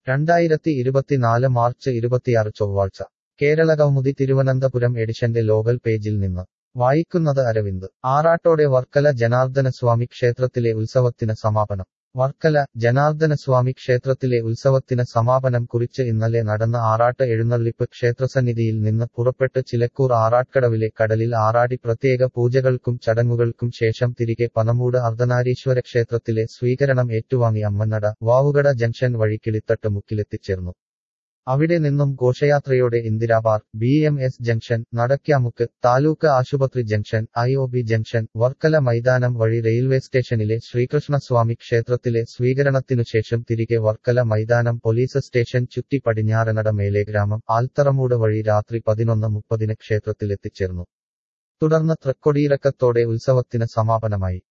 രണ്ടായിരത്തി ഇരുപത്തിനാല് മാർച്ച് ഇരുപത്തിയാറ് ചൊവ്വാഴ്ച കേരള കൗമുദി തിരുവനന്തപുരം എഡിഷന്റെ ലോകൽ പേജിൽ നിന്ന് വായിക്കുന്നത് അരവിന്ദ് ആറാട്ടോടെ വർക്കല ജനാർദ്ദനസ്വാമി ക്ഷേത്രത്തിലെ ഉത്സവത്തിന് സമാപനം വർക്കല ജനാർദ്ദനസ്വാമി ക്ഷേത്രത്തിലെ ഉത്സവത്തിന് സമാപനം കുറിച്ച് ഇന്നലെ നടന്ന ആറാട്ട് എഴുന്നള്ളിപ്പ് ക്ഷേത്രസന്നിധിയിൽ നിന്ന് പുറപ്പെട്ട് ചിലക്കൂർ ആറാട്കടവിലെ കടലിൽ ആറാടി പ്രത്യേക പൂജകൾക്കും ചടങ്ങുകൾക്കും ശേഷം തിരികെ പനമൂട് അർദ്ധനാരീശ്വര ക്ഷേത്രത്തിലെ സ്വീകരണം ഏറ്റുവാങ്ങി അമ്മന്നട വാവുകട ജംഗ്ഷൻ വഴി കിളിത്തട്ട് മുക്കിലെത്തിച്ചേർന്നു അവിടെ നിന്നും ഘോഷയാത്രയോടെ Indira park B M S junction Nadakkamukku taluk ആശുപത്രി junction I O B junction Varkala മൈതാനം വഴി റെയിൽവേ സ്റ്റേഷനിലെ ശ്രീകൃഷ്ണസ്വാമി ക്ഷേത്രത്തിലെ സ്വീകരണത്തിനുശേഷം തിരികെ വർക്കല മൈതാനം പോലീസ് സ്റ്റേഷൻ ചുറ്റി പടിഞ്ഞാറനട മേലെ ഗ്രാമം ആൽത്തറമൂട് വഴി രാത്രി പതിനൊന്ന് മുപ്പതിന് ക്ഷേത്രത്തിലെത്തിച്ചേർന്നു തുടർന്ന് തൃക്കൊടിയിറക്കത്തോടെ ഉത്സവത്തിന് സമാപനമായി